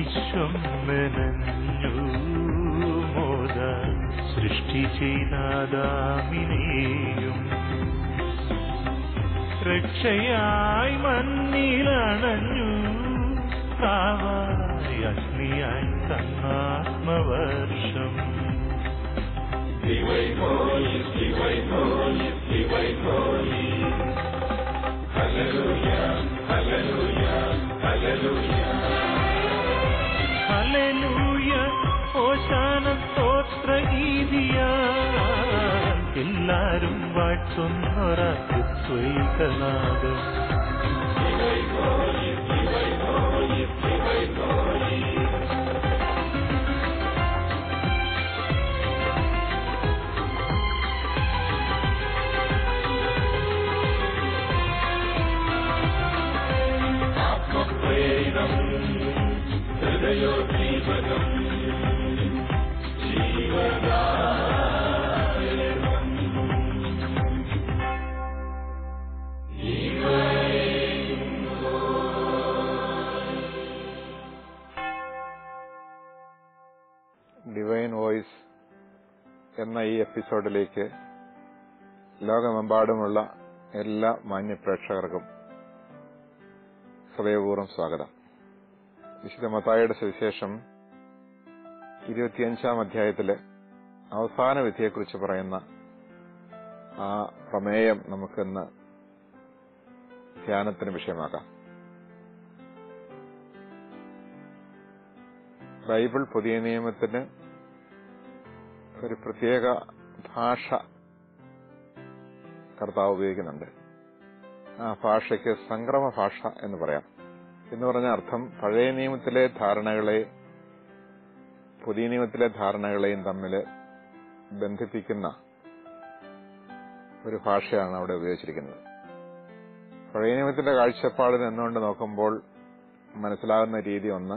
വിശ്വം മെനഞ്ഞു മോദ സൃഷ്ടി ചെയ്താദാമിനെയും രക്ഷയായി മണ്ണിലണഞ്ഞു കാവായി അഗ്നിയായി തന്നാത്മവർഷം ഹല്ലേലൂയ ഓശാന സ്തോത്ര ഗീതിയ എല്ലാരും വാഴ്ത്തുന്നൊരത്വൈകനാദം ഡിവൈൻ വോയിസ് എന്ന ഈ എപ്പിസോഡിലേക്ക് ലോകമെമ്പാടുമുള്ള എല്ലാ മാന്യ പ്രേക്ഷകർക്കും ഹൃദയപൂർവ്വം സ്വാഗതം വിശുദ്ധ മത്തായുടെ സുവിശേഷം ഇരുപത്തിയഞ്ചാം അധ്യായത്തിലെ അവസാന വിധിയെക്കുറിച്ച് പറയുന്ന ആ പ്രമേയം നമുക്കിന്ന് ധ്യാനത്തിന് വിഷയമാക്കാം ബൈബിൾ പുതിയ നിയമത്തിന് ഒരു പ്രത്യേക ഭാഷ കർത്താവ് ഉപയോഗിക്കുന്നുണ്ട് ആ ഭാഷയ്ക്ക് സംക്രമ ഭാഷ എന്ന് പറയാം എന്ന് പറഞ്ഞ അർത്ഥം പഴയ നിയമത്തിലെ ധാരണകളെ പുതിയ നിയമത്തിലെ ധാരണകളെയും തമ്മിൽ ബന്ധിപ്പിക്കുന്ന ഒരു ഭാഷയാണ് അവിടെ ഉപയോഗിച്ചിരിക്കുന്നത് പഴയ നിയമത്തിന്റെ കാഴ്ചപ്പാട് നിന്നുകൊണ്ട് നോക്കുമ്പോൾ മനസ്സിലാകുന്ന രീതി ഒന്ന്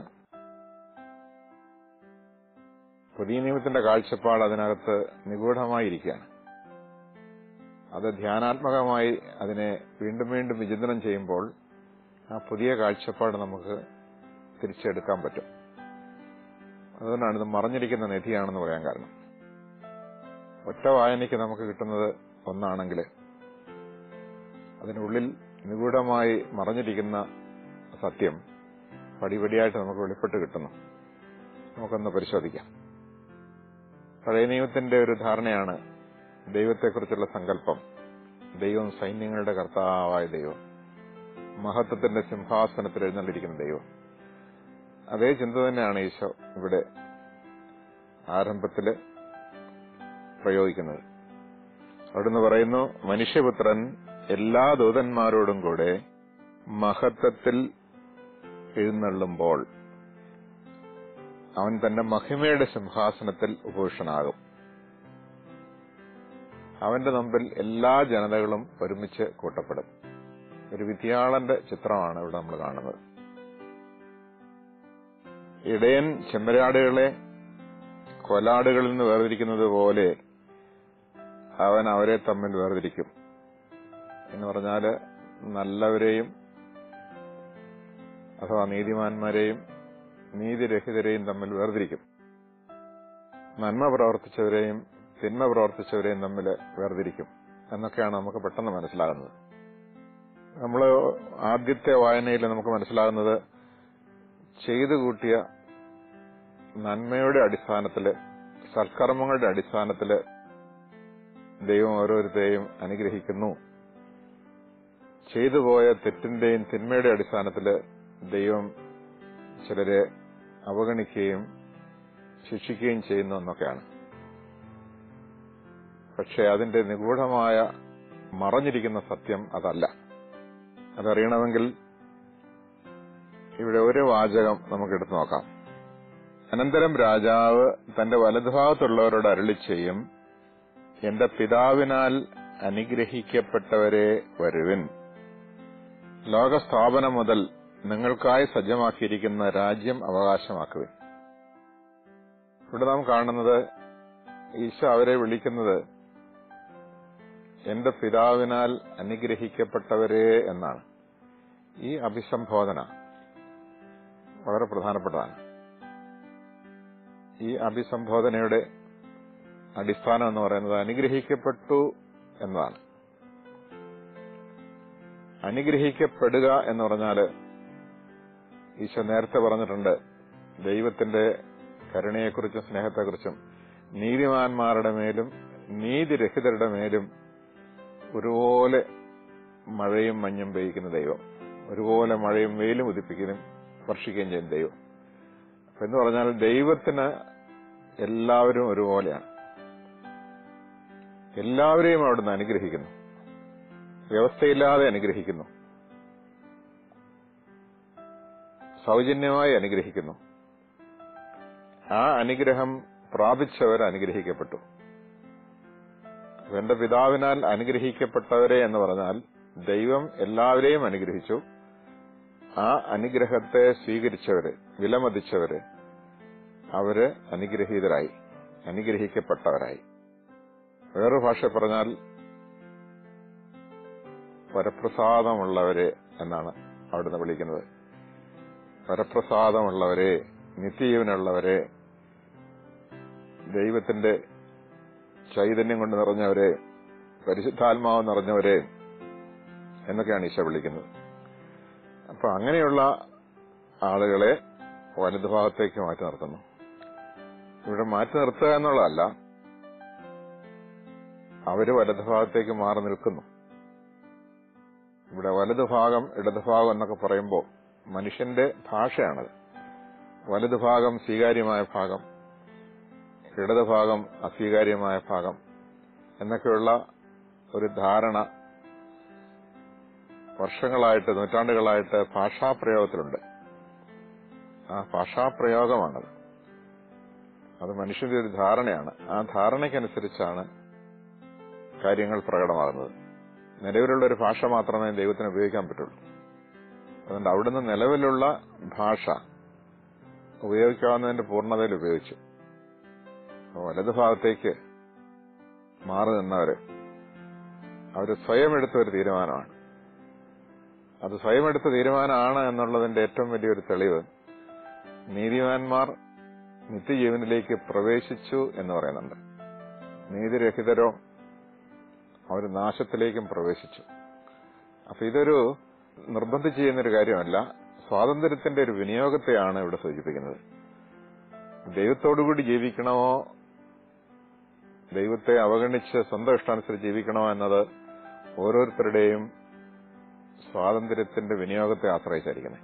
പുതിയ നിയമത്തിന്റെ കാഴ്ചപ്പാട് അതിനകത്ത് നിഗൂഢമായിരിക്കുകയാണ് അത് ധ്യാനാത്മകമായി അതിനെ വീണ്ടും വീണ്ടും വിചിന്തനം ചെയ്യുമ്പോൾ ആ പുതിയ കാഴ്ചപ്പാട് നമുക്ക് തിരിച്ചെടുക്കാൻ പറ്റും അതുകൊണ്ടാണ് ഇത് മറഞ്ഞിരിക്കുന്ന നിധിയാണെന്ന് പറയാൻ കാരണം ഒറ്റ വായനയ്ക്ക് നമുക്ക് കിട്ടുന്നത് ഒന്നാണെങ്കിൽ അതിനുള്ളിൽ നിഗൂഢമായി മറഞ്ഞിരിക്കുന്ന സത്യം പടിപടിയായിട്ട് നമുക്ക് വെളിപ്പെട്ട് കിട്ടുന്നു നമുക്കൊന്ന് പരിശോധിക്കാം പഴയ നിയമത്തിന്റെ ഒരു ധാരണയാണ് ദൈവത്തെക്കുറിച്ചുള്ള സങ്കല്പം ദൈവം സൈന്യങ്ങളുടെ കർത്താവായ ദൈവം മഹത്വത്തിന്റെ സിംഹാസനത്തിൽ എഴുന്നള്ളിരിക്കുന്ന ദൈവം അതേ ചിന്ത തന്നെയാണ് ഈശോ ഇവിടെ ആരംഭത്തില് പ്രയോഗിക്കുന്നത് അവിടുന്ന് പറയുന്നു മനുഷ്യപുത്രൻ എല്ലാ ദൂതന്മാരോടും കൂടെ മഹത്വത്തിൽ എഴുന്നള്ളുമ്പോൾ അവൻ തന്റെ മഹിമയുടെ സിംഹാസനത്തിൽ ഉപഭൂഷണാകും അവന്റെ മുമ്പിൽ എല്ലാ ജനതകളും ഒരുമിച്ച് കൂട്ടപ്പെടും ഒരു വിധിയാളന്റെ ചിത്രമാണ് ഇവിടെ നമ്മൾ കാണുന്നത് ഇടയൻ ചെമ്മരാടുകളെ കൊലാടുകളിൽ നിന്ന് വേർതിരിക്കുന്നത് പോലെ അവൻ അവരെ തമ്മിൽ വേർതിരിക്കും എന്ന് പറഞ്ഞാല് നല്ലവരെയും അഥവാ നീതിമാന്മാരെയും നീതിരഹിതരെയും തമ്മിൽ വേർതിരിക്കും നന്മ പ്രവർത്തിച്ചവരെയും തിന്മ പ്രവർത്തിച്ചവരെയും തമ്മിൽ വേർതിരിക്കും എന്നൊക്കെയാണ് നമുക്ക് പെട്ടെന്ന് മനസ്സിലാകുന്നത് നമ്മൾ ആദ്യത്തെ വായനയിൽ നമുക്ക് മനസ്സിലാകുന്നത് ചെയ്തു കൂട്ടിയ നന്മയുടെ അടിസ്ഥാനത്തില് സൽക്കർമ്മങ്ങളുടെ അടിസ്ഥാനത്തില് ദൈവം ഓരോരുത്തരെയും അനുഗ്രഹിക്കുന്നു ചെയ്തുപോയ തെറ്റിന്റെയും തിന്മയുടെ അടിസ്ഥാനത്തില് ദൈവം ചിലരെ അവഗണിക്കുകയും ശിക്ഷിക്കുകയും ചെയ്യുന്നു എന്നൊക്കെയാണ് പക്ഷെ അതിന്റെ നിഗൂഢമായ മറഞ്ഞിരിക്കുന്ന സത്യം അതല്ല അതറിയണമെങ്കിൽ ഇവിടെ ഒരു വാചകം നമുക്ക് എടുത്തു നോക്കാം അനന്തരം രാജാവ് തന്റെ വലതുഭാഗത്തുള്ളവരോട് അരളി ചെയ്യും എന്റെ പിതാവിനാൽ അനുഗ്രഹിക്കപ്പെട്ടവരെ വരുവിൻ ലോകസ്ഥാപനം മുതൽ നിങ്ങൾക്കായി സജ്ജമാക്കിയിരിക്കുന്ന രാജ്യം അവകാശമാക്കുവിൻ ഇവിടെ നാം കാണുന്നത് ഈശോ അവരെ വിളിക്കുന്നത് എന്റെ പിതാവിനാൽ അനുഗ്രഹിക്കപ്പെട്ടവരെ എന്നാണ് ഈ അഭിസംബോധന വളരെ പ്രധാനപ്പെട്ടതാണ് ഈ അഭിസംബോധനയുടെ അടിസ്ഥാനം എന്ന് പറയുന്നത് അനുഗ്രഹിക്കപ്പെട്ടു എന്നതാണ് അനുഗ്രഹിക്കപ്പെടുക എന്ന് പറഞ്ഞാൽ ഈശോ നേരത്തെ പറഞ്ഞിട്ടുണ്ട് ദൈവത്തിന്റെ കരുണയെക്കുറിച്ചും സ്നേഹത്തെക്കുറിച്ചും നീതിമാന്മാരുടെ മേലും നീതിരഹിതരുടെ മേലും ഒരുപോലെ മഴയും മഞ്ഞും പെയ്യിക്കുന്ന ദൈവം ഒരുപോലെ മഴയും വെയിലും ഉദിപ്പിക്കുകയും വർഷിക്കുകയും ചെയ്യുന്ന ദൈവം അപ്പൊ എന്ന് പറഞ്ഞാൽ ദൈവത്തിന് എല്ലാവരും ഒരുപോലെയാണ് എല്ലാവരെയും അവിടുന്ന് അനുഗ്രഹിക്കുന്നു വ്യവസ്ഥയില്ലാതെ അനുഗ്രഹിക്കുന്നു സൗജന്യമായി അനുഗ്രഹിക്കുന്നു ആ അനുഗ്രഹം പ്രാപിച്ചവർ അനുഗ്രഹിക്കപ്പെട്ടു എന്റെ പിതാവിനാൽ അനുഗ്രഹിക്കപ്പെട്ടവരെ എന്ന് പറഞ്ഞാൽ ദൈവം എല്ലാവരെയും അനുഗ്രഹിച്ചു ആ അനുഗ്രഹത്തെ സ്വീകരിച്ചവര് വിലമതിച്ചവര് അവര് അനുഗ്രഹീതരായി അനുഗ്രഹിക്കപ്പെട്ടവരായി വേറൊരു ഭാഷ പറഞ്ഞാൽ വരപ്രസാദമുള്ളവരെ എന്നാണ് അവിടുന്ന് വിളിക്കുന്നത് വരപ്രസാദമുള്ളവരെ നിത്യജീവനുള്ളവരെ ദൈവത്തിന്റെ ചൈതന്യം കൊണ്ട് നിറഞ്ഞവരെ പരിശുദ്ധാത്മാവ് നിറഞ്ഞവരെ എന്നൊക്കെയാണ് ഈശോ വിളിക്കുന്നത് അപ്പൊ അങ്ങനെയുള്ള ആളുകളെ വലതുഭാഗത്തേക്ക് മാറ്റി നിർത്തുന്നു ഇവിടെ മാറ്റി നിർത്തുക എന്നുള്ളതല്ല അവര് വലതുഭാഗത്തേക്ക് മാറി നിൽക്കുന്നു ഇവിടെ വലതുഭാഗം ഇടതുഭാഗം എന്നൊക്കെ പറയുമ്പോൾ മനുഷ്യന്റെ ഭാഷയാണത് വലതുഭാഗം സ്വീകാര്യമായ ഭാഗം ഇടതുഭാഗം അസ്വീകാര്യമായ ഭാഗം എന്നൊക്കെയുള്ള ഒരു ധാരണ വർഷങ്ങളായിട്ട് നൂറ്റാണ്ടുകളായിട്ട് ഭാഷാപ്രയോഗത്തിലുണ്ട് ആ ഭാഷാപ്രയോഗമാണത് അത് മനുഷ്യന്റെ ഒരു ധാരണയാണ് ആ ധാരണയ്ക്കനുസരിച്ചാണ് കാര്യങ്ങൾ പ്രകടമാകുന്നത് നിലവിലുള്ള ഒരു ഭാഷ മാത്രമേ ദൈവത്തിന് ഉപയോഗിക്കാൻ പറ്റുള്ളൂ അതുകൊണ്ട് അവിടുന്ന് നിലവിലുള്ള ഭാഷ ഉപയോഗിക്കാവുന്നതിന്റെ പൂർണ്ണതയിൽ ഉപയോഗിച്ചു വലതുഭാഗത്തേക്ക് മാറി നിന്നവര് അവര് സ്വയം എടുത്ത ഒരു തീരുമാനമാണ് അത് സ്വയം എടുത്ത തീരുമാനമാണ് എന്നുള്ളതിന്റെ ഏറ്റവും വലിയൊരു തെളിവ് നീതിമാന്മാർ നിത്യജീവനിലേക്ക് പ്രവേശിച്ചു എന്ന് പറയുന്നുണ്ട് നീതിരഹിതരോ അവർ നാശത്തിലേക്കും പ്രവേശിച്ചു അപ്പൊ ഇതൊരു നിർബന്ധിച്ച് ചെയ്യുന്നൊരു കാര്യമല്ല സ്വാതന്ത്ര്യത്തിന്റെ ഒരു വിനിയോഗത്തെയാണ് ഇവിടെ സൂചിപ്പിക്കുന്നത് ദൈവത്തോടുകൂടി ജീവിക്കണമോ ദൈവത്തെ അവഗണിച്ച് സ്വന്തം ഇഷ്ടാനുസരിച്ച് ജീവിക്കണോ എന്നത് ഓരോരുത്തരുടെയും സ്വാതന്ത്ര്യത്തിന്റെ വിനിയോഗത്തെ ആശ്രയിച്ചായിരിക്കുന്നത്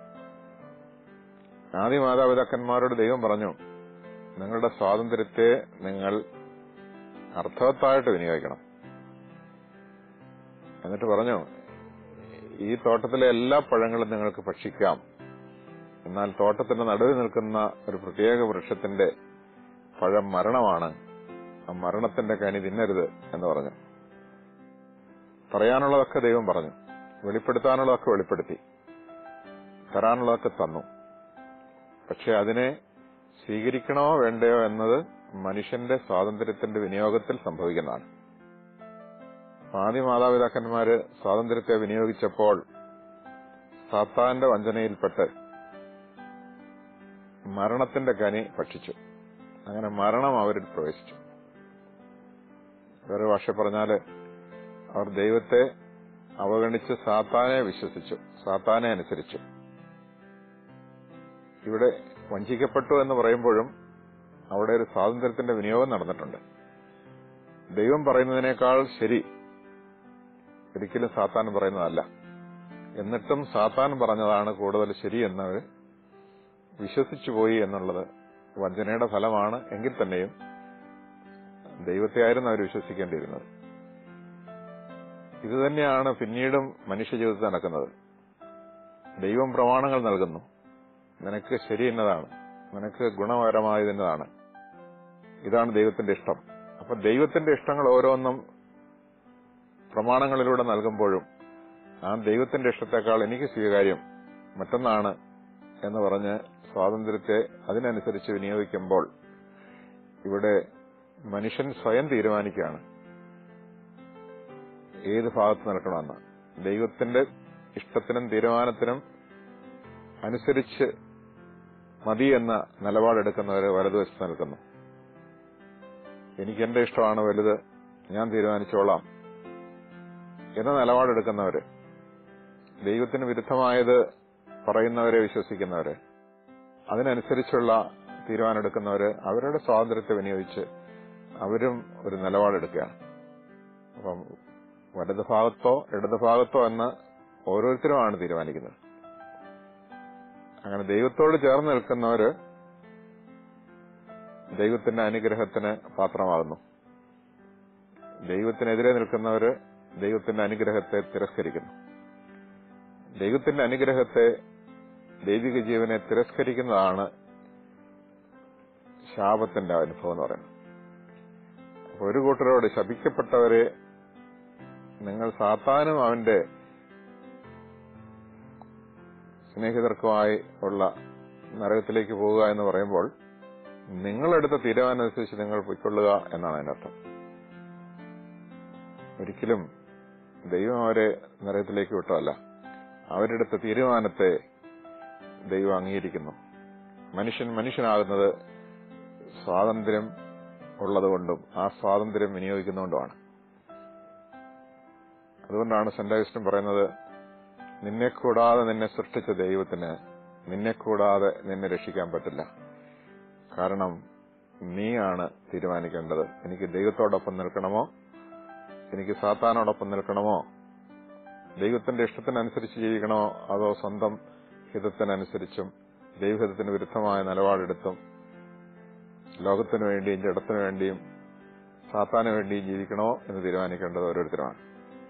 ആദ്യ മാതാപിതാക്കന്മാരോട് ദൈവം പറഞ്ഞു നിങ്ങളുടെ സ്വാതന്ത്ര്യത്തെ നിങ്ങൾ അർത്ഥവത്തായിട്ട് വിനിയോഗിക്കണം എന്നിട്ട് പറഞ്ഞു ഈ തോട്ടത്തിലെ എല്ലാ പഴങ്ങളും നിങ്ങൾക്ക് ഭക്ഷിക്കാം എന്നാൽ തോട്ടത്തിന്റെ നടുവിൽ നിൽക്കുന്ന ഒരു പ്രത്യേക വൃക്ഷത്തിന്റെ പഴം മരണമാണ് ആ മരണത്തിന്റെ കനി തിന്നരുത് എന്ന് പറഞ്ഞു പറയാനുള്ളതൊക്കെ ദൈവം പറഞ്ഞു വെളിപ്പെടുത്താനുള്ളതൊക്കെ വെളിപ്പെടുത്തി തരാനുള്ളതൊക്കെ തന്നു പക്ഷെ അതിനെ സ്വീകരിക്കണോ വേണ്ടയോ എന്നത് മനുഷ്യന്റെ സ്വാതന്ത്ര്യത്തിന്റെ വിനിയോഗത്തിൽ സംഭവിക്കുന്നതാണ് ആദ്യ മാതാപിതാക്കന്മാര് സ്വാതന്ത്ര്യത്തെ വിനിയോഗിച്ചപ്പോൾ സാത്താന്റെ വഞ്ചനയിൽപ്പെട്ട് മരണത്തിന്റെ കനി ഭക്ഷിച്ചു അങ്ങനെ മരണം അവരിൽ പ്രവേശിച്ചു വേറെ ഭാഷ പറഞ്ഞാല് അവർ ദൈവത്തെ അവഗണിച്ച് സാത്താനെ വിശ്വസിച്ചു സാത്താനെ അനുസരിച്ചു ഇവിടെ വഞ്ചിക്കപ്പെട്ടു എന്ന് പറയുമ്പോഴും അവിടെ ഒരു സ്വാതന്ത്ര്യത്തിന്റെ വിനിയോഗം നടന്നിട്ടുണ്ട് ദൈവം പറയുന്നതിനേക്കാൾ ശരി ഒരിക്കലും സാത്താൻ പറയുന്നതല്ല എന്നിട്ടും സാത്താൻ പറഞ്ഞതാണ് കൂടുതൽ ശരിയെന്നവർ വിശ്വസിച്ചു പോയി എന്നുള്ളത് വഞ്ചനയുടെ ഫലമാണ് എങ്കിൽ തന്നെയും ദൈവത്തെയായിരുന്നു അവർ വിശ്വസിക്കേണ്ടിയിരുന്നത് ഇതുതന്നെയാണ് പിന്നീടും മനുഷ്യജീവിതത്തിൽ നടക്കുന്നത് ദൈവം പ്രമാണങ്ങൾ നൽകുന്നു നിനക്ക് ശരി എന്നതാണ് നിനക്ക് ഗുണകരമായതെന്നതാണ് ഇതാണ് ദൈവത്തിന്റെ ഇഷ്ടം അപ്പൊ ദൈവത്തിന്റെ ഇഷ്ടങ്ങൾ ഓരോന്നും പ്രമാണങ്ങളിലൂടെ നൽകുമ്പോഴും ആ ദൈവത്തിന്റെ ഇഷ്ടത്തെക്കാൾ എനിക്ക് സ്വീകാര്യം മറ്റൊന്നാണ് എന്ന് പറഞ്ഞ് സ്വാതന്ത്ര്യത്തെ അതിനനുസരിച്ച് വിനിയോഗിക്കുമ്പോൾ ഇവിടെ മനുഷ്യൻ സ്വയം തീരുമാനിക്കുകയാണ് ഏത് ഭാഗത്ത് നിൽക്കണമെന്ന് ദൈവത്തിന്റെ ഇഷ്ടത്തിനും തീരുമാനത്തിനും അനുസരിച്ച് മതി എന്ന നിലപാടെടുക്കുന്നവര് വലതുവശത്ത് നിൽക്കുന്നു എനിക്ക് എന്റെ ഇഷ്ടമാണ് വലുത് ഞാൻ തീരുമാനിച്ചോളാം എന്ന നിലപാടെടുക്കുന്നവര് ദൈവത്തിന് വിരുദ്ധമായത് പറയുന്നവരെ വിശ്വസിക്കുന്നവര് അതിനനുസരിച്ചുള്ള തീരുമാനമെടുക്കുന്നവര് അവരുടെ സ്വാതന്ത്ര്യത്തെ വിനിയോഗിച്ച് അവരും ഒരു നിലപാടെടുക്കുകയാണ് അപ്പം വലത് ഭാഗത്തോ ഇടത് ഭാഗത്തോ എന്ന് ഓരോരുത്തരുമാണ് തീരുമാനിക്കുന്നത് അങ്ങനെ ദൈവത്തോട് ചേർന്ന് നിൽക്കുന്നവര് ദൈവത്തിന്റെ അനുഗ്രഹത്തിന് പാത്രമാകുന്നു ദൈവത്തിനെതിരെ നിൽക്കുന്നവര് ദൈവത്തിന്റെ അനുഗ്രഹത്തെ തിരസ്കരിക്കുന്നു ദൈവത്തിന്റെ അനുഗ്രഹത്തെ ദൈവിക ജീവനെ തിരസ്കരിക്കുന്നതാണ് ശാപത്തിന്റെ അനുഭവം എന്ന് പറയുന്നത് അപ്പൊ ഒരു കൂട്ടരോട് ശപിക്കപ്പെട്ടവരെ നിങ്ങൾ സാത്താനും അവന്റെ സ്നേഹിതർക്കുമായി ഉള്ള നരകത്തിലേക്ക് പോവുക എന്ന് പറയുമ്പോൾ നിങ്ങളെടുത്ത തീരുമാനം അനുസരിച്ച് നിങ്ങൾ പൊയ്ക്കൊള്ളുക എന്നാണ് അതിനർത്ഥം ഒരിക്കലും ദൈവം അവരെ നരകത്തിലേക്ക് വിട്ടതല്ല അവരെടുത്ത തീരുമാനത്തെ ദൈവം അംഗീകരിക്കുന്നു മനുഷ്യൻ മനുഷ്യനാകുന്നത് സ്വാതന്ത്ര്യം ഉള്ളതുകൊണ്ടും ആ സ്വാതന്ത്ര്യം വിനിയോഗിക്കുന്നതുകൊണ്ടുമാണ് അതുകൊണ്ടാണ് സെന്റ് അഗസ്റ്റിൻ പറയുന്നത് നിന്നെ കൂടാതെ നിന്നെ സൃഷ്ടിച്ച ദൈവത്തിന് നിന്നെ കൂടാതെ നിന്നെ രക്ഷിക്കാൻ പറ്റില്ല കാരണം നീയാണ് തീരുമാനിക്കേണ്ടത് എനിക്ക് ദൈവത്തോടൊപ്പം നിൽക്കണമോ എനിക്ക് സാത്താനോടൊപ്പം നിൽക്കണമോ ദൈവത്തിന്റെ ഇഷ്ടത്തിനനുസരിച്ച് ജീവിക്കണമോ അതോ സ്വന്തം ഹിതത്തിനനുസരിച്ചും ദൈവഹിതത്തിന് വിരുദ്ധമായ നിലപാടെടുത്തും ലോകത്തിനു വേണ്ടിയും ജഡത്തിനു വേണ്ടിയും സാത്താനു വേണ്ടിയും ജീവിക്കണോ എന്ന് തീരുമാനിക്കേണ്ടത് ഓരോരുത്തരുമാണ്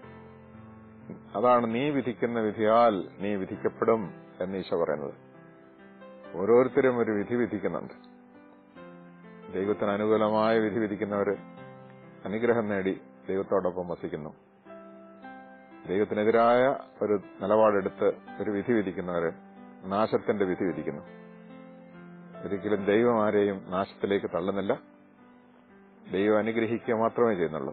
അതാണ് നീ വിധിക്കുന്ന വിധിയാൽ നീ വിധിക്കപ്പെടും എന്ന് ഈശോ പറയുന്നത് ഓരോരുത്തരും ഒരു വിധി വിധിക്കുന്നുണ്ട് ദൈവത്തിന് അനുകൂലമായ വിധി വിധിക്കുന്നവര് അനുഗ്രഹം നേടി ദൈവത്തോടൊപ്പം വസിക്കുന്നു ദൈവത്തിനെതിരായ ഒരു നിലപാടെടുത്ത് ഒരു വിധി വിധിക്കുന്നവര് നാശത്തിന്റെ വിധി വിധിക്കുന്നു ഒരിക്കലും ദൈവം ആരെയും നാശത്തിലേക്ക് തള്ളുന്നില്ല ദൈവം അനുഗ്രഹിക്കുക മാത്രമേ ചെയ്യുന്നുള്ളൂ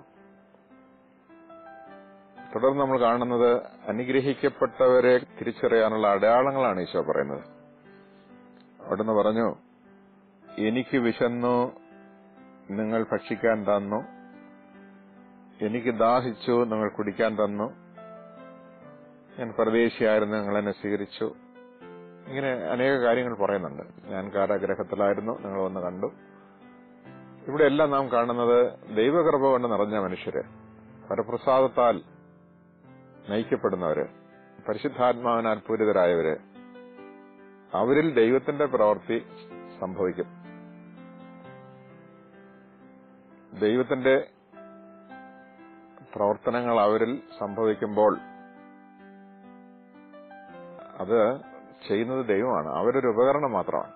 തുടർന്ന് നമ്മൾ കാണുന്നത് അനുഗ്രഹിക്കപ്പെട്ടവരെ തിരിച്ചറിയാനുള്ള അടയാളങ്ങളാണ് ഈശോ പറയുന്നത് അവിടുന്ന് പറഞ്ഞു എനിക്ക് വിശന്നു നിങ്ങൾ ഭക്ഷിക്കാൻ തന്നു എനിക്ക് ദാഹിച്ചു നിങ്ങൾ കുടിക്കാൻ തന്നു ഞാൻ പ്രദേശിയായിരുന്നു നിങ്ങൾ എന്നെ സ്വീകരിച്ചു ഇങ്ങനെ അനേക കാര്യങ്ങൾ പറയുന്നുണ്ട് ഞാൻ കാരാഗ്രഹത്തിലായിരുന്നു നിങ്ങൾ വന്ന് കണ്ടു ഇവിടെ എല്ലാം നാം കാണുന്നത് ദൈവകൃപ കൊണ്ട് നിറഞ്ഞ മനുഷ്യര് പരപ്രസാദത്താൽ നയിക്കപ്പെടുന്നവര് പരിശുദ്ധാത്മാവിനാൽ പൂരിതരായവര് അവരിൽ ദൈവത്തിന്റെ പ്രവൃത്തി സംഭവിക്കും ദൈവത്തിന്റെ പ്രവർത്തനങ്ങൾ അവരിൽ സംഭവിക്കുമ്പോൾ അത് ചെയ്യുന്നത് ദൈവമാണ് അവരൊരു ഉപകരണം മാത്രമാണ്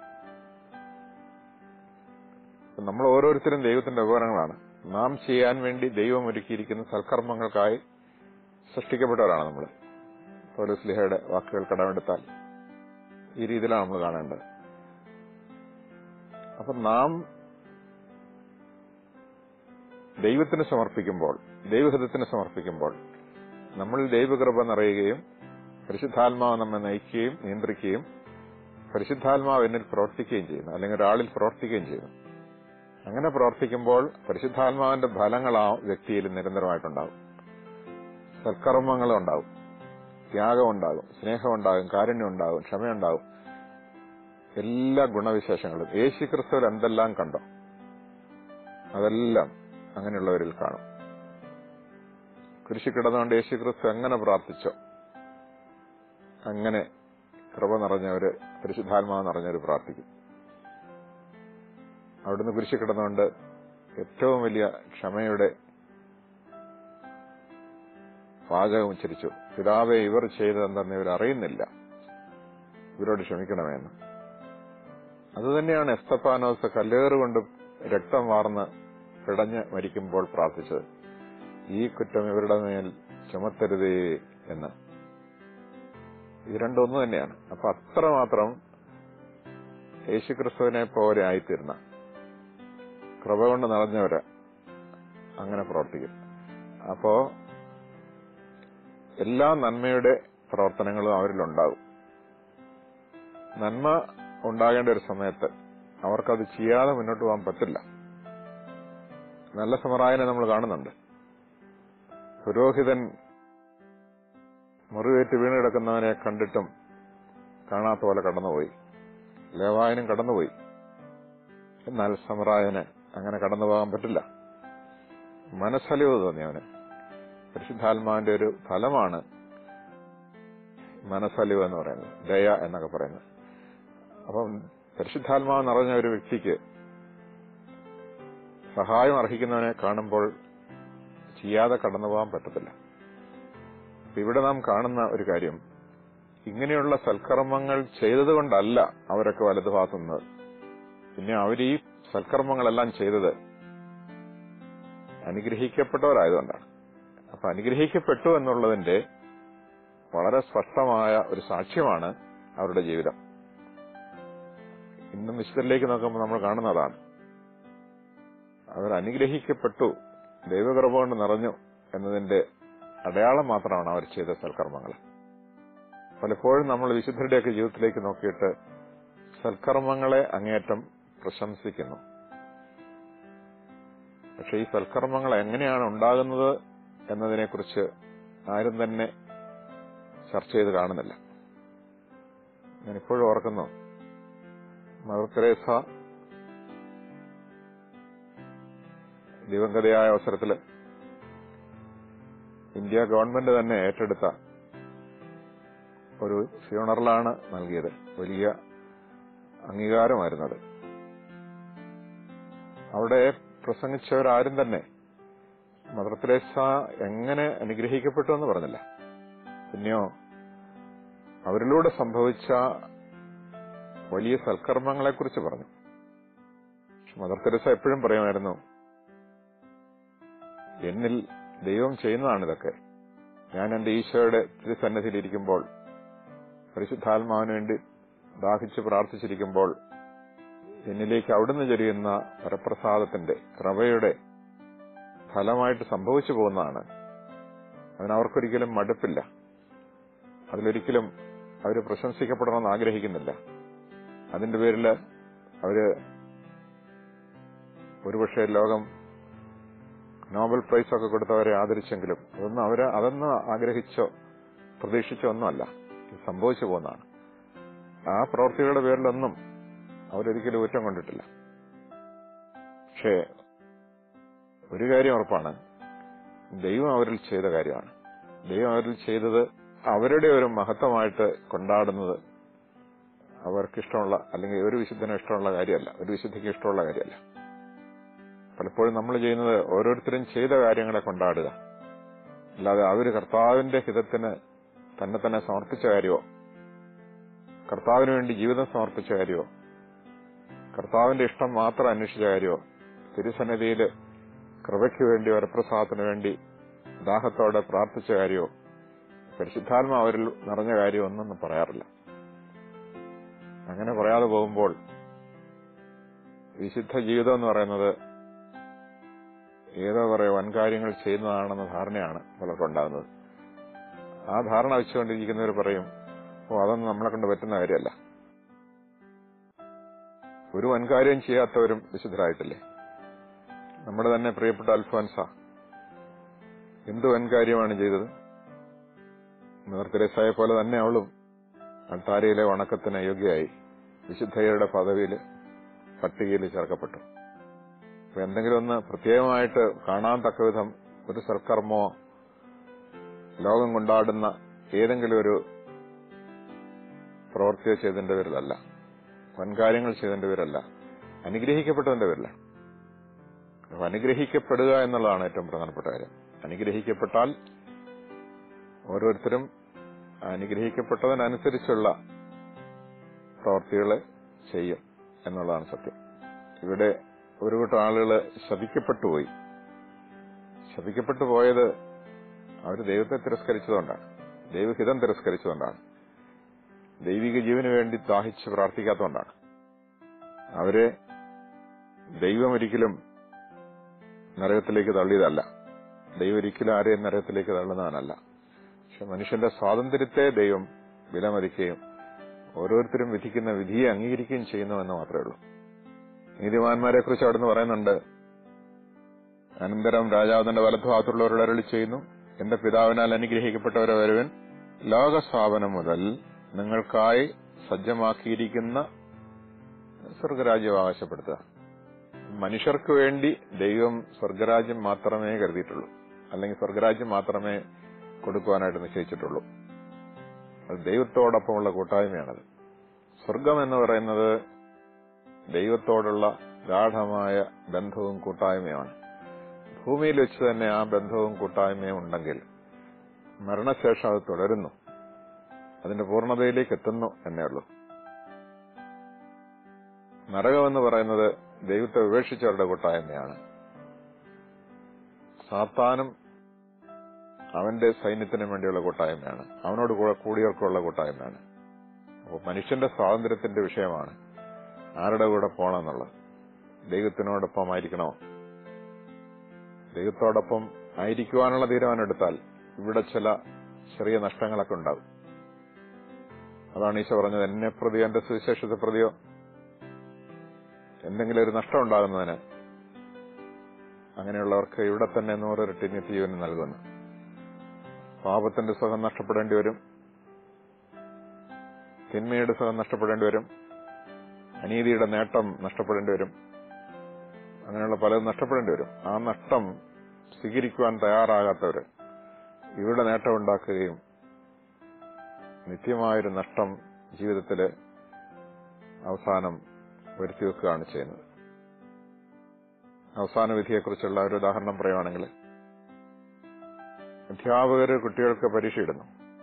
നമ്മൾ ഓരോരുത്തരും ദൈവത്തിന്റെ ഉപകരണങ്ങളാണ് നാം ചെയ്യാൻ വേണ്ടി ദൈവം ഒരുക്കിയിരിക്കുന്ന സൽക്കർമ്മങ്ങൾക്കായി സൃഷ്ടിക്കപ്പെട്ടവരാണ് നമ്മൾ പൗലോസ്ലിഹയുടെ വാക്കുകൾ കടമെടുത്താൽ ഈ രീതിയിലാണ് നമ്മൾ കാണേണ്ടത് അപ്പൊ നാം ദൈവത്തിന് സമർപ്പിക്കുമ്പോൾ ദൈവഹിതത്തിന് സമർപ്പിക്കുമ്പോൾ നമ്മൾ ദൈവകൃപ നിറയുകയും പരിശുദ്ധാത്മാവ് നമ്മെ നയിക്കുകയും നിയന്ത്രിക്കുകയും പരിശുദ്ധാത്മാവ് എന്നിൽ പ്രവർത്തിക്കുകയും ചെയ്യുന്നു അല്ലെങ്കിൽ ഒരാളിൽ പ്രവർത്തിക്കുകയും ചെയ്യുന്നു അങ്ങനെ പ്രവർത്തിക്കുമ്പോൾ പരിശുദ്ധാത്മാവിന്റെ ഫലങ്ങൾ ആ വ്യക്തിയിൽ നിരന്തരമായിട്ടുണ്ടാകും സൽക്കർമ്മങ്ങൾ ഉണ്ടാകും ത്യാഗം ഉണ്ടാകും സ്നേഹം ഉണ്ടാകും കാരുണ്യം ഉണ്ടാകും ക്ഷമയുണ്ടാകും എല്ലാ ഗുണവിശേഷങ്ങളും യേശു ക്രിസ്തുവിൽ എന്തെല്ലാം കണ്ടോ അതെല്ലാം അങ്ങനെയുള്ളവരിൽ കാണും കുരിശി കിടന്നുകൊണ്ട് യേശു ക്രിസ്തു എങ്ങനെ പ്രാർത്ഥിച്ചോ അങ്ങനെ കൃപ നിറഞ്ഞവര് പരിശുദ്ധാത്മാവ് നിറഞ്ഞവര് പ്രാർത്ഥിക്കും അവിടുന്ന് കുരിശി കിടന്നുകൊണ്ട് ഏറ്റവും വലിയ ക്ഷമയുടെ വാചകം ഉച്ചരിച്ചു പിതാവെ ഇവർ ചെയ്തതെന്തെന്ന് ഇവർ അറിയുന്നില്ല ഇവരോട് ക്ഷമിക്കണമെന്ന് അതുതന്നെയാണ് എസ്തപ്പാനോസ് കല്ലേറുകൊണ്ട് രക്തം വാർന്ന് പിടഞ്ഞ് മരിക്കുമ്പോൾ പ്രാർത്ഥിച്ചത് ഈ കുറ്റം ഇവരുടെ മേൽ ചുമത്തരുതേ എന്ന് ഇത് രണ്ടും ഒന്ന് തന്നെയാണ് അപ്പൊ അത്രമാത്രം യേശുക്രിസ്തുവിനെ പോലെ ആയിത്തീർന്ന കൃപ കൊണ്ട് നിറഞ്ഞവര് അങ്ങനെ പ്രവർത്തിക്കും അപ്പോ എല്ലാ നന്മയുടെ പ്രവർത്തനങ്ങളും അവരിലുണ്ടാകും നന്മ ഉണ്ടാകേണ്ട ഒരു സമയത്ത് അവർക്കത് ചെയ്യാതെ മുന്നോട്ട് പോകാൻ പറ്റില്ല നല്ല സമറായനെ നമ്മൾ കാണുന്നുണ്ട് പുരോഹിതൻ മുറിവേറ്റ് വീണ് കിടക്കുന്നവനെ കണ്ടിട്ടും കാണാത്ത പോലെ കടന്നുപോയി ലേവായനും കടന്നുപോയി എന്നാൽ സമറായന് അങ്ങനെ കടന്നു പോകാൻ പറ്റില്ല മനസ്സലിവ് തോന്നി അവന് പരിശുദ്ധാത്മാവിന്റെ ഒരു ഫലമാണ് മനസ്സലിവ് എന്ന് പറയുന്നത് ദയ എന്നൊക്കെ പറയുന്നത് അപ്പം പരിശുദ്ധാത്മാവ് നിറഞ്ഞ ഒരു വ്യക്തിക്ക് സഹായം അർഹിക്കുന്നവനെ കാണുമ്പോൾ ചെയ്യാതെ കടന്നു പോകാൻ പറ്റത്തില്ല അപ്പൊ ഇവിടെ നാം കാണുന്ന ഒരു കാര്യം ഇങ്ങനെയുള്ള സൽക്കർമ്മങ്ങൾ ചെയ്തതുകൊണ്ടല്ല അവരൊക്കെ വലതുഭാഗത്തു നിന്നത് പിന്നെ അവർ ഈ സൽക്കർമ്മങ്ങളെല്ലാം ചെയ്തത് അനുഗ്രഹിക്കപ്പെട്ടവരായതുകൊണ്ടാണ് അപ്പൊ അനുഗ്രഹിക്കപ്പെട്ടു എന്നുള്ളതിന്റെ വളരെ സ്പഷ്ടമായ ഒരു സാക്ഷ്യമാണ് അവരുടെ ജീവിതം ഇന്നും വിശുദ്ധരിലേക്ക് നോക്കുമ്പോൾ നമ്മൾ കാണുന്നതാണ് അവർ അനുഗ്രഹിക്കപ്പെട്ടു ദൈവകൃപ കൊണ്ട് നിറഞ്ഞു എന്നതിന്റെ അടയാളം മാത്രമാണ് അവർ ചെയ്ത സൽക്കർമ്മങ്ങൾ പലപ്പോഴും നമ്മൾ വിശുദ്ധരുടെയൊക്കെ ജീവിതത്തിലേക്ക് നോക്കിയിട്ട് സൽക്കർമ്മങ്ങളെ അങ്ങേയറ്റം പ്രശംസിക്കുന്നു പക്ഷെ ഈ സൽക്കർമ്മങ്ങൾ എങ്ങനെയാണ് ഉണ്ടാകുന്നത് എന്നതിനെക്കുറിച്ച് ആരും തന്നെ ചർച്ച ചെയ്ത് കാണുന്നില്ല ഞാൻ ഇപ്പോഴും ഓർക്കുന്നു മദർ തെരേസ ദിവംഗതയായ അവസരത്തിൽ ഇന്ത്യ ഗവൺമെന്റ് തന്നെ ഏറ്റെടുത്ത ഒരു ഫ്യൂണറലാണ് നൽകിയത് വലിയ അംഗീകാരമായിരുന്നത് അവിടെ പ്രസംഗിച്ചവരാരും തന്നെ മദർ തെരേസ എങ്ങനെ അനുഗ്രഹിക്കപ്പെട്ടു എന്ന് പറഞ്ഞില്ല പിന്നെയോ അവരിലൂടെ സംഭവിച്ച വലിയ സൽക്കർമ്മങ്ങളെക്കുറിച്ച് പറഞ്ഞു മദർ തെരേസ എപ്പോഴും പറയുമായിരുന്നു എന്നിൽ ദൈവം ചെയ്യുന്നതാണ് ഇതൊക്കെ ഞാൻ എന്റെ ഈശോയുടെ തിരുസന്നിധിയിലിരിക്കുമ്പോൾ പരിശുദ്ധാത്മാവിന് വേണ്ടി ദാഹിച്ച് പ്രാർത്ഥിച്ചിരിക്കുമ്പോൾ എന്നിലേക്ക് അവിടുന്ന് ചൊരിയുന്ന വരപ്രസാദത്തിന്റെ കൃപയുടെ ഫലമായിട്ട് സംഭവിച്ചു പോകുന്നതാണ് അതിനവർക്കൊരിക്കലും മടുപ്പില്ല അതിലൊരിക്കലും അവര് പ്രശംസിക്കപ്പെടണമെന്ന് ആഗ്രഹിക്കുന്നില്ല അതിന്റെ പേരിൽ അവര് ഒരുപക്ഷെ ലോകം നോബൽ പ്രൈസ് ഒക്കെ കൊടുത്തവരെ ആദരിച്ചെങ്കിലും അതൊന്നും അവര് അതൊന്നും ആഗ്രഹിച്ചോ പ്രതീക്ഷിച്ചോ ഒന്നുമല്ല ഇത് സംഭവിച്ചു പോകുന്നതാണ് ആ പ്രവൃത്തികളുടെ പേരിലൊന്നും അവരൊരിക്കലും ഊറ്റം കൊണ്ടിട്ടില്ല പക്ഷേ ഒരു കാര്യം ഉറപ്പാണ് ദൈവം അവരിൽ ചെയ്ത കാര്യമാണ് ദൈവം അവരിൽ ചെയ്തത് അവരുടെ ഒരു മഹത്വമായിട്ട് കൊണ്ടാടുന്നത് അവർക്ക് ഇഷ്ടമുള്ള അല്ലെങ്കിൽ ഒരു വിശുദ്ധനും ഇഷ്ടമുള്ള കാര്യമല്ല ഒരു വിശുദ്ധിക്ക് ഇഷ്ടമുള്ള കാര്യമല്ല പലപ്പോഴും നമ്മൾ ചെയ്യുന്നത് ഓരോരുത്തരും ചെയ്ത കാര്യങ്ങളെ കൊണ്ടാടുക അല്ലാതെ അവര് കർത്താവിന്റെ ഹിതത്തിന് തന്നെ തന്നെ സമർപ്പിച്ച കാര്യമോ കർത്താവിന് വേണ്ടി ജീവിതം സമർപ്പിച്ച കാര്യമോ കർത്താവിന്റെ ഇഷ്ടം മാത്രം അന്വേഷിച്ച കാര്യമോ തിരുസന്നിധിയിൽ കൃപയ്ക്ക് വേണ്ടി വരപ്രസാദത്തിന് വേണ്ടി ദാഹത്തോടെ പ്രാർത്ഥിച്ച കാര്യമോ പരിശുദ്ധാത്മ അവരിൽ നിറഞ്ഞ കാര്യം ഒന്നും പറയാറില്ല അങ്ങനെ പറയാതെ പോകുമ്പോൾ വിശുദ്ധ ജീവിതം എന്ന് പറയുന്നത് ഏതോ കുറെ വൻകാര്യങ്ങൾ ചെയ്യുന്നതാണെന്ന ധാരണയാണ് പലർക്കുണ്ടാകുന്നത് ആ ധാരണ വെച്ചുകൊണ്ടിരിക്കുന്നവർ പറയും ഓ അതൊന്നും നമ്മളെ കൊണ്ട് പറ്റുന്ന കാര്യമല്ല ഒരു വൻകാര്യം ചെയ്യാത്തവരും വിശുദ്ധരായിട്ടില്ലേ നമ്മുടെ തന്നെ പ്രിയപ്പെട്ട അൽഫോൻസ എന്ത് വൻകാര്യമാണ് ചെയ്തത് തെരേസയെ പോലെ തന്നെ അവളും അൾത്താരയിലെ വണക്കത്തിന് യോഗ്യയായി വിശുദ്ധയുടെ പദവിയിൽ പട്ടികയിൽ ചേർക്കപ്പെട്ടു അപ്പൊ എന്തെങ്കിലും ഒന്ന് പ്രത്യേകമായിട്ട് കാണാൻ തക്ക വിധം ഒരു സൽക്കർമ്മോ ലോകം കൊണ്ടാടുന്ന ഏതെങ്കിലും ഒരു പ്രവൃത്തിയോ ചെയ്തതിന്റെ പേരിലല്ല വൻകാര്യങ്ങൾ ചെയ്തതിന്റെ പേരല്ല അനുഗ്രഹിക്കപ്പെട്ടതിന്റെ പേരിലാണ് അപ്പൊ അനുഗ്രഹിക്കപ്പെടുക എന്നുള്ളതാണ് ഏറ്റവും പ്രധാനപ്പെട്ട കാര്യം അനുഗ്രഹിക്കപ്പെട്ടാൽ ഓരോരുത്തരും അനുഗ്രഹിക്കപ്പെട്ടതിനനുസരിച്ചുള്ള പ്രവർത്തികൾ ചെയ്യും എന്നുള്ളതാണ് സത്യം ഇവിടെ ഒരു കൂട്ടം ആളുകൾ ശപിക്കപ്പെട്ടുപോയി ശപിക്കപ്പെട്ടു പോയത് അവർ ദൈവത്തെ തിരസ്കരിച്ചതുകൊണ്ടാണ് ദൈവഹിതം തിരസ്കരിച്ചതുകൊണ്ടാണ് ദൈവിക ജീവന് വേണ്ടി ദാഹിച്ച് പ്രാർത്ഥിക്കാത്തതുകൊണ്ടാണ് അവരെ ദൈവം ഒരിക്കലും നരകത്തിലേക്ക് തള്ളിയതല്ല ദൈവം ഒരിക്കലും ആരെയും നരകത്തിലേക്ക് തള്ളുന്നവനല്ല പക്ഷെ മനുഷ്യന്റെ സ്വാതന്ത്ര്യത്തെ ദൈവം വിലമതിക്കുകയും ഓരോരുത്തരും വിധിക്കുന്ന വിധിയെ അംഗീകരിക്കുകയും ചെയ്യുന്നു എന്ന് മാത്രമേ ഉള്ളൂ നീതിമാന്മാരെ കുറിച്ച് അവിടുന്ന് പറയുന്നുണ്ട് അനന്തരം രാജാവ് തന്റെ വലതുഭാഗത്തുള്ളവരോട് അരളി ചെയ്യുന്നു എന്റെ പിതാവിനാൽ അനുഗ്രഹിക്കപ്പെട്ടവരെ വരുവൻ ലോകസ്ഥാപനം മുതൽ നിങ്ങൾക്കായി സജ്ജമാക്കിയിരിക്കുന്ന സ്വർഗരാജ്യം അവകാശപ്പെടുത്തുക മനുഷ്യർക്ക് വേണ്ടി ദൈവം സ്വർഗരാജ്യം മാത്രമേ കരുതിയിട്ടുള്ളൂ അല്ലെങ്കിൽ സ്വർഗരാജ്യം മാത്രമേ കൊടുക്കുവാനായിട്ട് നിശ്ചയിച്ചിട്ടുള്ളൂ അത് ദൈവത്തോടൊപ്പമുള്ള കൂട്ടായ്മയാണത് സ്വർഗം എന്ന് പറയുന്നത് ദൈവത്തോടുള്ള ഗാഠമായ ബന്ധവും കൂട്ടായ്മയാണ് ഭൂമിയിൽ വെച്ച് തന്നെ ആ ബന്ധവും കൂട്ടായ്മയും ഉണ്ടെങ്കിൽ മരണശേഷം അത് തുടരുന്നു അതിന്റെ പൂർണ്ണതയിലേക്ക് എത്തുന്നു എന്നേ ഉള്ളൂ നരകമെന്ന് പറയുന്നത് ദൈവത്തെ ഉപേക്ഷിച്ചവരുടെ കൂട്ടായ്മയാണ് സാത്താനും അവന്റെ സൈന്യത്തിനും വേണ്ടിയുള്ള കൂട്ടായ്മയാണ് അവനോട് കൂടെ കൂടിയവർക്കുള്ള കൂട്ടായ്മയാണ് അപ്പോൾ മനുഷ്യന്റെ സ്വാതന്ത്ര്യത്തിന്റെ വിഷയമാണ് ആരുടെ കൂടെ പോകണമെന്നുള്ളത് ദൈവത്തിനോടൊപ്പമായിരിക്കണോ ദൈവത്തോടൊപ്പം ആയിരിക്കുവാനുള്ള തീരുമാനം എടുത്താൽ ഇവിടെ ചില ചെറിയ നഷ്ടങ്ങളൊക്കെ ഉണ്ടാകും അതാണ് ഈശോ പറഞ്ഞത് എന്നെ പ്രതിയോ എന്റെ സുവിശേഷത്തെ പ്രതിയോ എന്തെങ്കിലും ഒരു നഷ്ടം ഉണ്ടാകുന്നതിന് അങ്ങനെയുള്ളവർക്ക് ഇവിടെ തന്നെ നൂറിരട്ടി നിത്യജീവൻ നൽകുന്നു പാപത്തിന്റെ സുഖം നഷ്ടപ്പെടേണ്ടി വരും തിന്മയുടെ സുഖം നഷ്ടപ്പെടേണ്ടി വരും അനീതിയുടെ നേട്ടം നഷ്ടപ്പെടേണ്ടി വരും അങ്ങനെയുള്ള പലതും നഷ്ടപ്പെടേണ്ടി വരും ആ നഷ്ടം സ്വീകരിക്കുവാൻ തയ്യാറാകാത്തവര് ഇവിടെ നേട്ടമുണ്ടാക്കുകയും നിത്യമായൊരു നഷ്ടം ജീവിതത്തില് അവസാനം വരുത്തി വെക്കുകയാണ് ചെയ്യുന്നത് അവസാന വിധിയെക്കുറിച്ചുള്ള ഒരു ഉദാഹരണം പറയുവാണെങ്കിൽ അധ്യാപകര് കുട്ടികൾക്ക് പരീക്ഷയിടുന്നു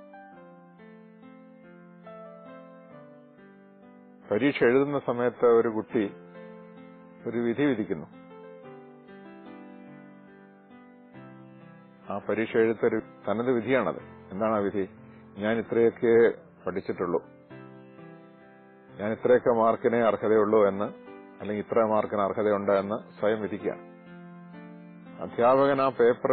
പരീക്ഷ എഴുതുന്ന സമയത്ത് ഒരു കുട്ടി ഒരു വിധി വിധിക്കുന്നു ആ പരീക്ഷ എഴുത്തൊരു തനത് വിധിയാണത് എന്താണ് ആ വിധി ഞാൻ ഇത്രയൊക്കെ പഠിച്ചിട്ടുള്ളൂ ഞാൻ ഇത്രയൊക്കെ മാർക്കിനെ അർഹതയുള്ളൂ എന്ന് അല്ലെങ്കിൽ ഇത്ര മാർക്കിന് അർഹതയുണ്ട് എന്ന് സ്വയം വിധിക്കുകയാണ് അധ്യാപകൻ ആ പേപ്പർ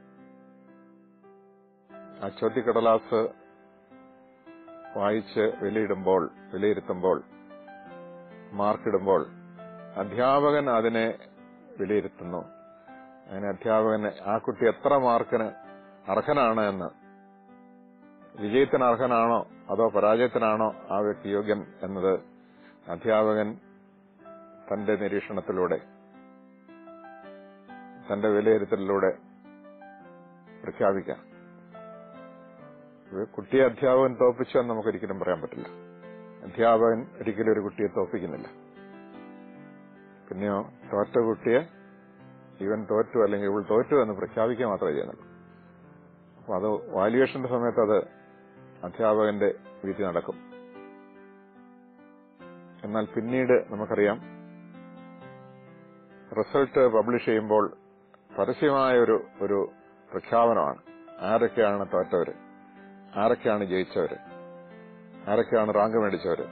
ആ ചോദ്യക്കടലാസ് വായിച്ച് വിലയിടുമ്പോൾ വിലയിരുത്തുമ്പോൾ മാർക്കിടുമ്പോൾ അധ്യാപകൻ അതിനെ വിലയിരുത്തുന്നു അങ്ങനെ അധ്യാപകന് ആ കുട്ടി എത്ര മാർക്കിന് അർഹനാണ് എന്ന് വിജയത്തിന് അർഹനാണോ അതോ പരാജയത്തിനാണോ ആ വ്യക്തി യോഗ്യൻ എന്നത് അധ്യാപകൻ തന്റെ നിരീക്ഷണത്തിലൂടെ തന്റെ വിലയിരുത്തലിലൂടെ പ്രഖ്യാപിക്കാം കുട്ടിയെ അധ്യാപകൻ തോപ്പിച്ചു എന്ന് നമുക്കൊരിക്കലും പറയാൻ പറ്റില്ല അധ്യാപകൻ ഒരിക്കലും ഒരു കുട്ടിയെ തോപ്പിക്കുന്നില്ല പിന്നെയോ തോറ്റ കുട്ടിയെ ഇവൻ തോറ്റു അല്ലെങ്കിൽ ഇവൾ തോറ്റു എന്ന് പ്രഖ്യാപിക്കുക മാത്രമേ ചെയ്യുന്നുള്ളൂ അപ്പൊ അത് വാല്യുവേഷന്റെ സമയത്ത് അത് അധ്യാപകന്റെ വിധി നടക്കും എന്നാൽ പിന്നീട് നമുക്കറിയാം റിസൾട്ട് പബ്ലിഷ് ചെയ്യുമ്പോൾ പരസ്യമായ ഒരു ഒരു പ്രഖ്യാപനമാണ് ആരൊക്കെയാണ് തോറ്റവര് ആരൊക്കെയാണ് ജയിച്ചവര് ആരൊക്കെയാണ് റാങ്ക് മേടിച്ചവര്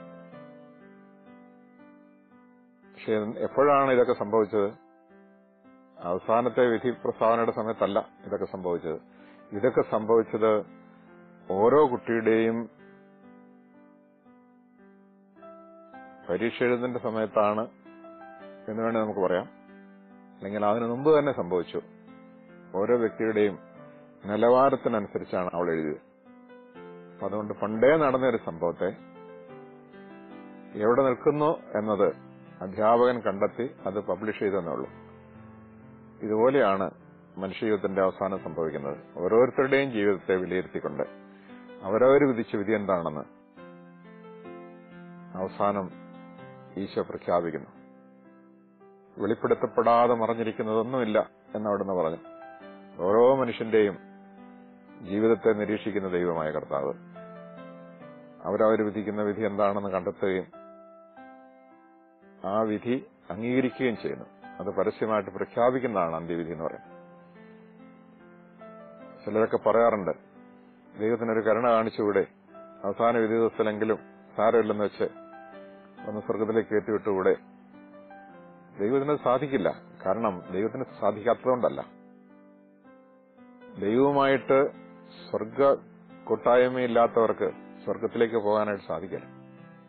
പക്ഷെ എപ്പോഴാണ് ഇതൊക്കെ സംഭവിച്ചത് അവസാനത്തെ വിധി പ്രസ്താവനയുടെ സമയത്തല്ല ഇതൊക്കെ സംഭവിച്ചത് ഇതൊക്കെ സംഭവിച്ചത് ഓരോ കുട്ടിയുടെയും പരീക്ഷ എഴുതുന്ന സമയത്താണ് എന്ന് വേണേൽ നമുക്ക് പറയാം അല്ലെങ്കിൽ അതിനു മുമ്പ് തന്നെ സംഭവിച്ചു ഓരോ വ്യക്തിയുടെയും നിലവാരത്തിനനുസരിച്ചാണ് അവൾ എഴുതിയത് അപ്പൊ അതുകൊണ്ട് പണ്ടേ നടന്ന ഒരു സംഭവത്തെ എവിടെ നിൽക്കുന്നു എന്നത് അധ്യാപകൻ കണ്ടെത്തി അത് പബ്ലിഷ് ചെയ്തെന്നേ ഉള്ളൂ ഇതുപോലെയാണ് മനുഷ്യജീവിതത്തിന്റെ അവസാനം സംഭവിക്കുന്നത് ഓരോരുത്തരുടെയും ജീവിതത്തെ വിലയിരുത്തിക്കൊണ്ട് അവരവർ വിധിച്ച വിധി എന്താണെന്ന് അവസാനം ഈശോ പ്രഖ്യാപിക്കുന്നു വെളിപ്പെടുത്തപ്പെടാതെ മറഞ്ഞിരിക്കുന്നതൊന്നുമില്ല എന്നവിടുന്ന് പറഞ്ഞു ഓരോ മനുഷ്യന്റെയും ജീവിതത്തെ നിരീക്ഷിക്കുന്ന ദൈവമായ കർത്താവ് അവരവർ വിധിക്കുന്ന വിധി എന്താണെന്ന് കണ്ടെത്തുകയും ആ വിധി അംഗീകരിക്കുകയും ചെയ്യുന്നു അത് പരസ്യമായിട്ട് പ്രഖ്യാപിക്കുന്നതാണ് അന്ത്യവിധി എന്ന് പറയുന്നത് ചിലരൊക്കെ പറയാറുണ്ട് ദൈവത്തിനൊരു കരുണ കാണിച്ചുകൂടെ അവസാന വിധി ദിവസത്തിലെങ്കിലും സാരമില്ലെന്ന് വെച്ച് ഒന്ന് സ്വർഗത്തിലേക്ക് കയറ്റിവിട്ടുകൂടെ ദൈവത്തിന് സാധിക്കില്ല കാരണം ദൈവത്തിന് സാധിക്കാത്തതുകൊണ്ടല്ല ദൈവവുമായിട്ട് സ്വർഗ കൂട്ടായ്മയില്ലാത്തവർക്ക് സ്വർഗത്തിലേക്ക് പോകാനായിട്ട് സാധിക്കില്ല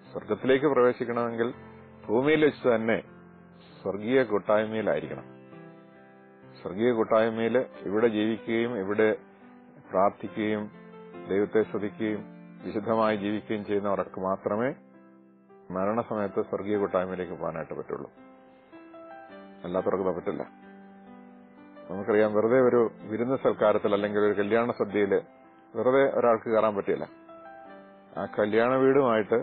സ്വർഗത്തിലേക്ക് പ്രവേശിക്കണമെങ്കിൽ ഭൂമിയിൽ വെച്ച് തന്നെ സ്വർഗീയ കൂട്ടായ്മയിലായിരിക്കണം സ്വർഗീയ കൂട്ടായ്മയിൽ ഇവിടെ ജീവിക്കുകയും ഇവിടെ പ്രാർത്ഥിക്കുകയും ദൈവത്തെ സ്തുതിക്കുകയും വിശുദ്ധമായി ജീവിക്കുകയും ചെയ്യുന്നവർക്ക് മാത്രമേ മരണസമയത്ത് സ്വർഗീയ കൂട്ടായ്മയിലേക്ക് പോകാനായിട്ട് പറ്റുള്ളൂ അല്ലാത്തവർക്ക് പറ്റില്ല നമുക്കറിയാം വെറുതെ ഒരു വിരുന്ന് സൽക്കാരത്തിൽ അല്ലെങ്കിൽ ഒരു കല്യാണ സദ്യയിൽ വെറുതെ ഒരാൾക്ക് കയറാൻ പറ്റില്ല ആ കല്യാണ വീടുമായിട്ട്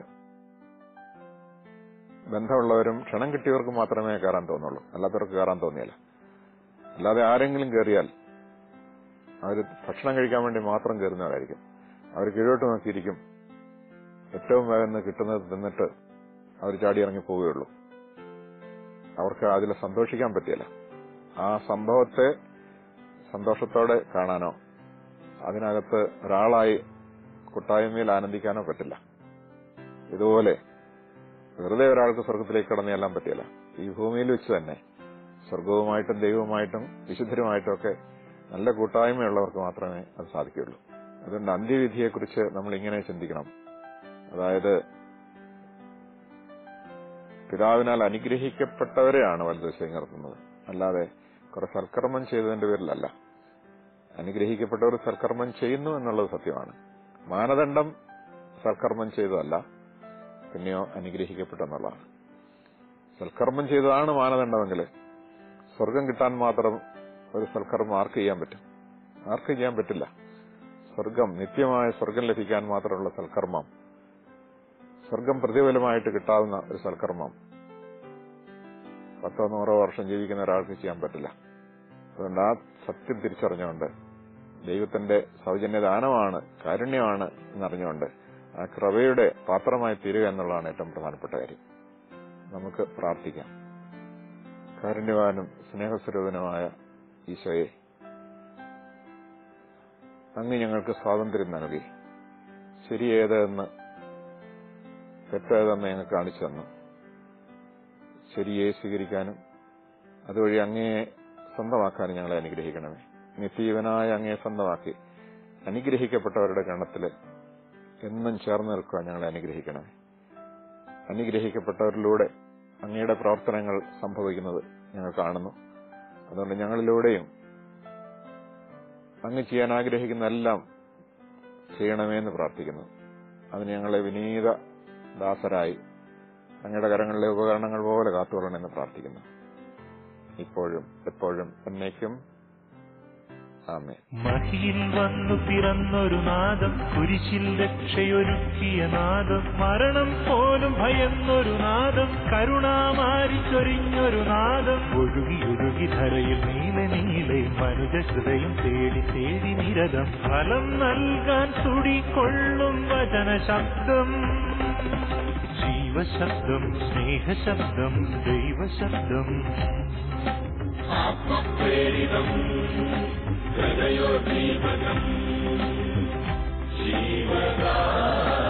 ബന്ധമുള്ളവരും ക്ഷണം കിട്ടിയവർക്ക് മാത്രമേ കയറാൻ തോന്നുള്ളൂ അല്ലാത്തവർക്ക് കയറാൻ തോന്നിയല്ല അല്ലാതെ ആരെങ്കിലും കയറിയാൽ അവർ ഭക്ഷണം കഴിക്കാൻ വേണ്ടി മാത്രം കയറുന്നവരായിരിക്കും അവർ കീഴോട്ട് നോക്കിയിരിക്കും ഏറ്റവും വേഗം കിട്ടുന്നത് തിന്നിട്ട് അവർ ചാടി ഇറങ്ങി പോവുകയുള്ളൂ അവർക്ക് അതിൽ സന്തോഷിക്കാൻ പറ്റിയല്ല ആ സംഭവത്തെ സന്തോഷത്തോടെ കാണാനോ അതിനകത്ത് ഒരാളായി കൂട്ടായ്മയിൽ ആനന്ദിക്കാനോ പറ്റില്ല ഇതുപോലെ വെറുതെ ഒരാൾക്ക് സ്വർഗത്തിലേക്ക് കടന്നു ചെല്ലാൻ പറ്റില്ല ഈ ഭൂമിയിൽ വെച്ച് തന്നെ സ്വർഗവുമായിട്ടും ദൈവവുമായിട്ടും വിശുദ്ധരുമായിട്ടും ഒക്കെ നല്ല കൂട്ടായ്മയുള്ളവർക്ക് മാത്രമേ അത് സാധിക്കുകയുള്ളൂ അതുകൊണ്ട് അന്ത്യവിധിയെക്കുറിച്ച് നമ്മൾ ഇങ്ങനെ ചിന്തിക്കണം അതായത് പിതാവിനാൽ അനുഗ്രഹിക്കപ്പെട്ടവരെയാണ് വലതുവശം നിർത്തുന്നത് അല്ലാതെ കുറെ സൽക്കർമ്മം ചെയ്തതിന്റെ പേരിലല്ല അനുഗ്രഹിക്കപ്പെട്ടവർ സൽക്കർമ്മം ചെയ്യുന്നു എന്നുള്ളത് സത്യമാണ് മാനദണ്ഡം സൽക്കർമ്മം ചെയ്തതല്ല പിന്നെയോ അനുഗ്രഹിക്കപ്പെട്ടെന്നുള്ളതാണ് സൽക്കർമ്മം ചെയ്തതാണ് മാനദണ്ഡമെങ്കിൽ സ്വർഗം കിട്ടാൻ മാത്രം ഒരു സൽക്കർമ്മം ആർക്ക് ചെയ്യാൻ പറ്റും ആർക്ക് ചെയ്യാൻ പറ്റില്ല സ്വർഗം നിത്യമായ സ്വർഗം ലഭിക്കാൻ മാത്രമുള്ള സൽക്കർമ്മം സ്വർഗം പ്രതിഫലമായിട്ട് കിട്ടാവുന്ന ഒരു സൽക്കർമ്മം പത്തോ നൂറോ വർഷം ജീവിക്കുന്ന ഒരാൾക്ക് ചെയ്യാൻ പറ്റില്ല അതുകൊണ്ട് ആ സത്യം തിരിച്ചറിഞ്ഞുകൊണ്ട് ദൈവത്തിന്റെ സൗജന്യദാനമാണ് കാരുണ്യമാണ് എന്നറിഞ്ഞുകൊണ്ട് ആ കൃപയുടെ പാത്രമായി തീരുക എന്നുള്ളതാണ് ഏറ്റവും പ്രധാനപ്പെട്ട കാര്യം നമുക്ക് പ്രാർത്ഥിക്കാം കാരുണ്യവാനും സ്നേഹസ്വരൂപനുമായ ഈശോയെ അങ്ങ് ഞങ്ങൾക്ക് സ്വാതന്ത്ര്യം നൽകി ശരിയേതെന്ന് തെറ്റേതെന്ന് ഞങ്ങൾക്ക് കാണിച്ചു തന്നു ശരിയെ സ്വീകരിക്കാനും അതുവഴി അങ്ങയെ സ്വന്തമാക്കാനും ഞങ്ങളെ അനുഗ്രഹിക്കണമേ നിത്യജീവനായ അങ്ങയെ സ്വന്തമാക്കി അനുഗ്രഹിക്കപ്പെട്ടവരുടെ ഗണത്തില് എന്നും ചേർന്ന് നിൽക്കുവാൻ ഞങ്ങളെ അനുഗ്രഹിക്കണമേ അനുഗ്രഹിക്കപ്പെട്ടവരിലൂടെ അങ്ങയുടെ പ്രവർത്തനങ്ങൾ സംഭവിക്കുന്നത് ഞങ്ങൾ കാണുന്നു അതുകൊണ്ട് ഞങ്ങളിലൂടെയും അങ്ങ് ചെയ്യാൻ ആഗ്രഹിക്കുന്ന എല്ലാം ചെയ്യണമേ എന്ന് പ്രാർത്ഥിക്കുന്നു അതിന് ഞങ്ങളെ വിനീത ദാസരായി അങ്ങയുടെ കരങ്ങളിലെ ഉപകരണങ്ങൾ പോലെ കാത്തുകൊള്ളണമെന്ന് പ്രാർത്ഥിക്കുന്നു ഇപ്പോഴും എപ്പോഴും എന്നേക്കും ആമേ മഹിയിൽ വന്നു പിറന്നൊരു നാദം കുരിശിൽ രക്ഷയൊരുക്കിയ നാദം മരണം പോലും ഭയന്നൊരു നാദം കരുണാമാരി ചൊരിഞ്ഞൊരു നാദം ഒഴുകി ഒഴുകി ധരയിൽ നീല നീലെ മനുജ ഹൃദയം തേടി തേടി നിരതം ഫലം നൽകാൻ തുടികൊള്ളും വചന ശബ്ദം ജീവശബ്ദം സ്നേഹശബ്ദം ദൈവശബ്ദം ആത്മപ്രേരിതം ഹൃദയോദ്ദീപകം ജീവദാ